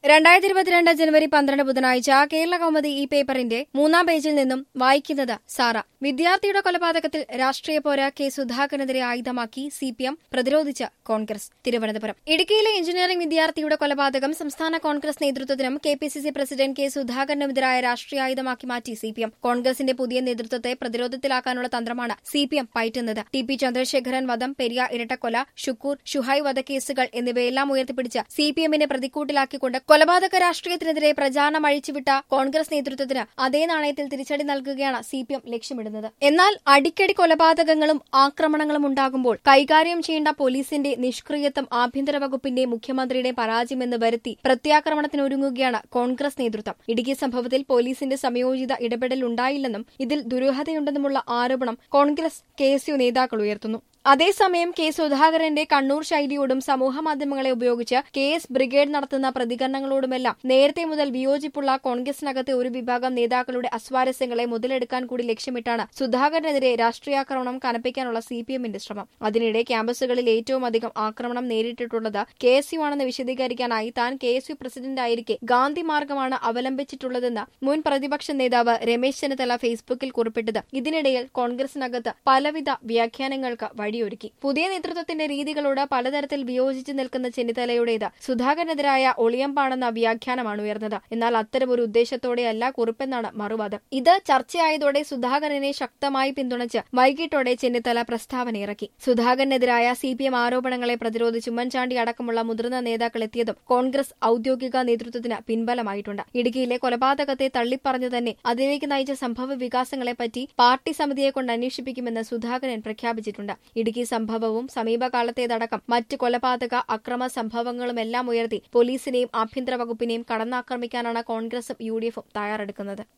രണ്ടായിരത്തി ഇരുപത്തിരണ്ട് ജനുവരി പന്ത്രണ്ട് ബുധനാഴ്ച കേരള കൗമുദി ഈ പേപ്പറിന്റെ മൂന്നാം പേജിൽ നിന്നും വായിക്കുന്നത് സാറ വിദ്യാർത്ഥിയുടെ കൊലപാതകത്തിൽ രാഷ്ട്രീയ പോര കെ സുധാകരനെതിരെ ആയുധമാക്കി സി പി എം പ്രതിരോധിച്ച കോൺഗ്രസ് തിരുവനന്തപുരം ഇടുക്കിയിലെ എഞ്ചിനീയറിംഗ് വിദ്യാർത്ഥിയുടെ കൊലപാതകം സംസ്ഥാന കോൺഗ്രസ് നേതൃത്വത്തിനും K P C C president K സുധാകരനുമെതിരായ രാഷ്ട്രീയ ആയുധമാക്കി മാറ്റി സി പി എം കോൺഗ്രസിന്റെ പുതിയ നേതൃത്വത്തെ പ്രതിരോധത്തിലാക്കാനുള്ള തന്ത്രമാണ് സി പി എം പയറ്റുന്നത് ടി പി ചന്ദ്രശേഖരൻ വധം പെരിയ ഇരട്ടക്കൊല ഷുക്കൂർ ഷുഹൈ വധക്കേസുകൾ എന്നിവയെല്ലാം ഉയർത്തിപ്പിടിച്ച സി പി എമ്മിനെ പ്രതിക്കൂട്ടിലാക്കിക്കൊണ്ട് കൊലപാതക രാഷ്ട്രീയത്തിനെതിരെ പ്രചാരണം അഴിച്ചുവിട്ട കോൺഗ്രസ് നേതൃത്വത്തിന് അതേ നാണയത്തിൽ തിരിച്ചടി നൽകുകയാണ് സി പി എം ലക്ഷ്യമിടുന്നത് എന്നാൽ അടിക്കടി കൊലപാതകങ്ങളും ആക്രമണങ്ങളും ഉണ്ടാകുമ്പോൾ കൈകാര്യം ചെയ്യേണ്ട പോലീസിന്റെ നിഷ്ക്രിയത്വം ആഭ്യന്തര വകുപ്പിന്റെ മുഖ്യമന്ത്രിയുടെ പരാജയമെന്ന് വരുത്തി പ്രത്യാക്രമണത്തിനൊരുങ്ങുകയാണ് കോൺഗ്രസ് നേതൃത്വം ഇടുക്കി സംഭവത്തിൽ പോലീസിന്റെ സംയോജിത ഇടപെടൽ ഉണ്ടായില്ലെന്നും ഇതിൽ ദുരൂഹതയുണ്ടെന്നുമുള്ള ആരോപണം കോൺഗ്രസ് കെ എസ് യു നേതാക്കൾ ഉയർത്തുന്നു അതേസമയം കെ സുധാകരന്റെ കണ്ണൂർ ശൈലിയോടും സമൂഹമാധ്യമങ്ങളെ ഉപയോഗിച്ച് കെ എസ് ബ്രിഗേഡ് നടത്തുന്ന പ്രതികരണങ്ങളോടുമെല്ലാം നേരത്തെ മുതൽ വിയോജിപ്പുള്ള കോൺഗ്രസിനകത്തെ ഒരു വിഭാഗം നേതാക്കളുടെ അസ്വാരസ്യങ്ങളെ മുതലെടുക്കാൻ കൂടി ലക്ഷ്യമിട്ടാണ് സുധാകരനെതിരെ രാഷ്ട്രീയാക്രമണം കനപ്പിക്കാനുള്ള സി പി എമ്മിന്റെ ശ്രമം അതിനിടെ ക്യാമ്പസുകളിൽ ഏറ്റവും അധികം ആക്രമണം നേരിട്ടിട്ടുള്ളത് കെ എസ് യു ആണെന്ന് വിശദീകരിക്കാനായി താൻ കെ എസ് യു പ്രസിഡന്റായിരിക്കെ ഗാന്ധി മാർഗമാണ് അവലംബിച്ചിട്ടുള്ളതെന്ന് മുൻ പ്രതിപക്ഷ നേതാവ് രമേശ് ചെന്നിത്തല ഫേസ്ബുക്കിൽ കുറിപ്പിട്ടത് ഇതിനിടയിൽ കോൺഗ്രസിനകത്ത് പലവിധ വ്യാഖ്യാനങ്ങൾക്ക് വഴിയൊരുക്കി പുതിയ നേതൃത്വത്തിന്റെ രീതികളോട് പലതരത്തിൽ വിയോജിച്ചു നിൽക്കുന്ന ചെന്നിത്തലയുടേത് സുധാകരനെതിരായ ഒളിയമ്പാണെന്ന വ്യാഖ്യാനമാണ് ഉയർന്നത് എന്നാൽ അത്തരമൊരു ഉദ്ദേശത്തോടെയല്ല കുറിപ്പെന്നാണ് മറുവാദം ഇത് ചർച്ചയായതോടെ സുധാകരനെ ശക്തമായി പിന്തുണച്ച് വൈകിട്ടോടെ ചെന്നിത്തല പ്രസ്താവന ഇറക്കി സുധാകരനെതിരായ സി പി എം ആരോപണങ്ങളെ പ്രതിരോധിച്ച് ഉമ്മൻചാണ്ടി അടക്കമുള്ള മുതിർന്ന നേതാക്കൾ എത്തിയതും കോൺഗ്രസ് ഔദ്യോഗിക നേതൃത്വത്തിന് പിൻബലമായിട്ടുണ്ട് ഇടുക്കിയിലെ കൊലപാതകത്തെ തള്ളിപ്പറഞ്ഞു തന്നെ അതിലേക്ക് നയിച്ച സംഭവ വികാസങ്ങളെപ്പറ്റി പാർട്ടി സമിതിയെ കൊണ്ട് അന്വേഷിപ്പിക്കുമെന്ന് സുധാകരൻ പ്രഖ്യാപിച്ചിട്ടുണ്ട് ഇടുക്കി സംഭവവും സമീപകാലത്തേതടക്കം മറ്റ് കൊലപാതക അക്രമ സംഭവങ്ങളുമെല്ലാം ഉയർത്തി പോലീസിനെയും ആഭ്യന്തര വകുപ്പിനെയും കടന്നാക്രമിക്കാനാണ് കോൺഗ്രസും യു ഡി എഫും തയ്യാറെടുക്കുന്നത്